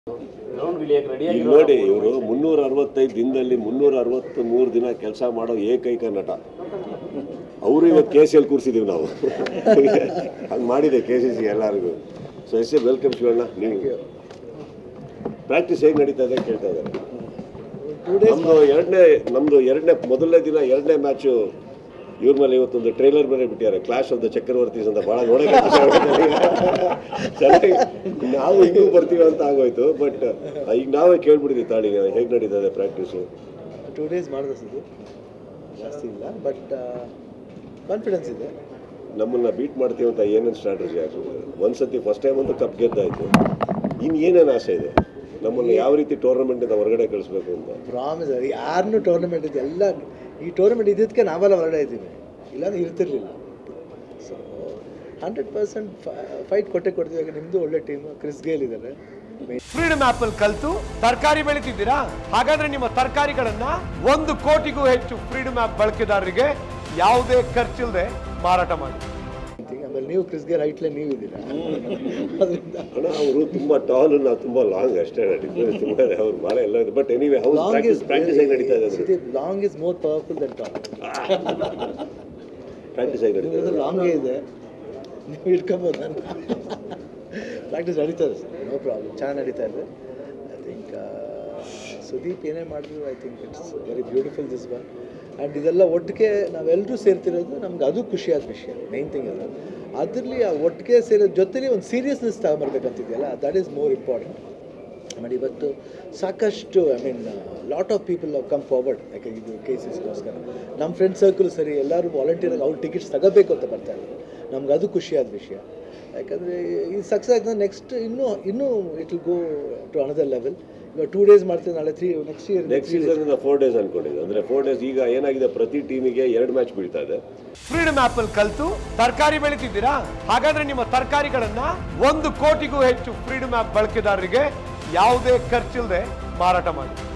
ground ಇಳಿಯಕ್ಕೆ ready ಈಗ ನೋಡಿ ಇವರು ಮುನ್ನೂರ ಅರವತ್ತೈದು ದಿನದಲ್ಲಿ ಮುನ್ನೂರ ಅರವತ್ತ್ ಮೂರು ದಿನ ಕೆಲಸ ಮಾಡೋ ಏಕೈಕ ನಟ ಅವರು ಇವತ್ತು ಕೆ ಸಿ ಎಲ್ ಕೂರಿಸಿದೀವಿ ನಾವು ಹಂಗೆ ಮಾಡಿದೆ ಕೆ ಸಿ ಸಿ ಎಲ್ಲರಿಗೂ ಸೊ ಎಸ್ ಎ ವೆಲ್ಕಮ್ ಶಿವಣ್ಣ ನೀವು ಪ್ರಾಕ್ಟೀಸ್ ಹೇಗೆ ನಡೀತಾ ಇದೆ ಕೇಳ್ತಾ ಇದ್ದಾರೆ ನಮ್ಮದು ಎರಡನೇ ನಮ್ಮದು ಎರಡನೇ ಮೊದಲನೇ ದಿನ ಎರಡನೇ ಮ್ಯಾಚು ಇವ್ರ ಮೇಲೆ ಇವತ್ತೊಂದು ಟ್ರೈಲರ್ ಬೇರೆ ಬಿಟ್ಟಿದ್ದಾರೆ ಕ್ಲಾಶ್ ಆಫ್ ದ ಚಕ್ರವರ್ತೀಸ್ ಅಂತ ಭಾಳ ನೋಡೋಕೆ ಚೆನ್ನಾಗಿ ನಾವು ಹಿಂಗೂ ಬರ್ತೀವಿ ಅಂತ ಆಗೋಯ್ತು ಬಟ್ ಈಗ ನಾವೇ ಕೇಳ್ಬಿಟ್ಟಿದ್ವಿ ತಾಳಿ ಹೇಗೆ ನಡೀತಾ ಇದೆ ಪ್ರಾಕ್ಟೀಸು ಟೂ ಡೇಸ್ ಮಾಡಿದೆ ಸರ್ ಜಾಸ್ತಿ ಇಲ್ಲ ಬಟ್ ಕಾನ್ಫಿಡೆನ್ಸ್ ಇದೆ ನಮ್ಮನ್ನ ಬೀಟ್ ಮಾಡ್ತೀವಿ ಅಂತ ಏನೇನು ಸ್ಟ್ರಾಟಜಿ ಹಾಕಿದ್ರು ಒಂದ್ಸತಿ ಫಸ್ಟ್ ಟೈಮ್ ಅಂತೂ ಕಪ್ ಗೆದ್ದಾಯ್ತು ಇನ್ನು ಏನೇನು ಆಸೆ ಇದೆ ನಮ್ಮನ್ನು ಯಾವ ರೀತಿ ಟೂರ್ನಮೆಂಟಿಂದ ಹೊರಗಡೆ ಕಳಿಸ್ಬೇಕು ಅಂತ ಪ್ರಾಮಿಸ್ ಯಾರನ್ನೂ ಟೂರ್ನಮೆಂಟ್ ಇದೆ ಎಲ್ಲ ಈ ಟೂರ್ನಮೆಂಟ್ ಇದ್ದಕ್ಕೆ ನಾವೆಲ್ಲ ಹೊರಗಡೆ ಇದ್ದೀವಿ ಇಲ್ಲಾಂದ್ರೆ ಇರ್ತಿರ್ಲಿಲ್ಲ ಸೊ ಹಂಡ್ರೆಡ್ ಪರ್ಸೆಂಟ್ ಫೈಟ್ ಕೊಟ್ಟೆ ಕೊಡ್ತೀವಿ ಯಾಕೆ ನಿಮ್ಮದು ಒಳ್ಳೆ ಟೀಮ್ ಕ್ರಿಸ್ ಗೇಲ್ ಇದ್ದಾರೆ ಫ್ರೀಡಮ್ ಆಪ್ ಅಲ್ಲಿ ಕಲ್ತು ತರಕಾರಿ ಬೆಳಿತಿದ್ದೀರಾ ಹಾಗಾದ್ರೆ ನಿಮ್ಮ ತರಕಾರಿಗಳನ್ನ ಒಂದು ಕೋಟಿಗೂ ಹೆಚ್ಚು ಫ್ರೀಡಮ್ ಆಪ್ ಬಳಕೆದಾರರಿಗೆ ಯಾವುದೇ ಖರ್ಚಿಲ್ಲದೆ ಮಾರಾಟ ಮಾಡಿ ಆಮೇಲೆ ನೀವು ಕ್ರಿಸ್ ಗೇಲ್ ಹೈಟ್ಲೆ ನೀವು ಇದ್ದೀರಾ ಅದರಿಂದ ಅಣ್ಣ ಅವರು ತುಂಬ ಟಾಲ್ ನಾವು ತುಂಬ ಲಾಂಗ್ ಅಷ್ಟೇ ಡಿಫ್ರೆನ್ಸ್ ತುಂಬ ಇದೆ ಅವ್ರು ಭಾಳ ಎಲ್ಲ ಇದೆ but anyway how's long practice is practice ಹೇಗೆ ನಡೀತಾ ಇದೆ ಅಂದ್ರೆ long is more powerful than top practice ಹೇಗೆ ನಡೀತಾ ಇದೆ ಲಾಂಗೇ ಇದೆ ನೀವು ಇಟ್ಕೊಬೋದು ನಾನು ಪ್ರಾಕ್ಟೀಸ್ ನಡೀತಾ ಇದೆ ಸರ್ ನೋ ಪ್ರಾಬ್ಲಮ್ ಚೆನ್ನಾಗಿ ನಡೀತಾ ಇದೆ ಐ ಥಿಂಕ್ ಸುದೀಪ್ ಏನೇ ಮಾಡಿದ್ರು I think it's very beautiful this one and ಇದೆಲ್ಲ ಒಟ್ಟಿಗೆ ನಾವೆಲ್ಲರೂ ಸೇರ್ತಿರೋದು ನಮ್ಗೆ ಅದು ಖುಷಿಯಾದ ವಿಷಯ ಮೈನ್ ಥಿಂಗ್ ಅದು ಅದರಲ್ಲಿ ಆ ಒಟ್ಟಿಗೆ ಸೇರೋ ಜೊತೆಲಿ ಒಂದು ಸೀರಿಯಸ್ನೆಸ್ ತಗೊಂಬರ್ಬೇಕಂತಿದೆಯಲ್ಲ ದಟ್ ಈಸ್ ಮೋರ್ ಇಂಪಾರ್ಟೆಂಟ್ ಆಮೇಲೆ ಇವತ್ತು ಸಾಕಷ್ಟು I mean lot of people come forward ಯಾಕೆ ಇದು ಕೇಸಸ್ಗೋಸ್ಕರ ನಮ್ಮ ಫ್ರೆಂಡ್ ಸರ್ಕಲ್ ಸರಿ ಎಲ್ಲರೂ ವಾಲಂಟಿಯರಾಗಿ ಅವ್ರು ಟಿಕೆಟ್ಸ್ ತಗೋಬೇಕು ಅಂತ ಬರ್ತಾ ಇದ್ದಾರೆ ನಮ್ಗೆ ಅದು ಖುಷಿಯಾದ ವಿಷಯ ಯಾಕಂದರೆ ಈ ಸಕ್ಸಸ್ ಆಗಿದೆ ನೆಕ್ಸ್ಟ್ ಇನ್ನೂ ಇನ್ನೂ it will go to another level ಇವಾಗ ಟೂ ಡೇಸ್ ಮಾಡ್ತೀವಿ ನಾಳೆ three next year next season four days ಅನ್ಕೊಂಡಿದ್ದೆ ಅಂದ್ರೆ ಫೋರ್ ಡೇಸ್ ಈಗ ಏನಾಗಿದೆ ಪ್ರತಿ ಟೀಮಿಗೆ ಎರಡು ಮ್ಯಾಚ್ ಬೀಳ್ತಾ ಇದೆ ಫ್ರೀಡಮ್ ಆಪ್ ಅಲ್ಲಿ ಕಲ್ತು ತರಕಾರಿ ಬೆಳಿತಿದ್ದೀರಾ ಹಾಗಾದ್ರೆ ನಿಮ್ಮ ತರಕಾರಿಗಳನ್ನ ಒಂದು ಕೋಟಿಗೂ ಹೆಚ್ಚು ಫ್ರೀಡಮ್ ಆಪ್ ಬಳಕೆದಾರರಿಗೆ ಯಾವುದೇ ಖರ್ಚಿಲ್ಲದೆ ಮಾರಾಟ ಮಾಡಿ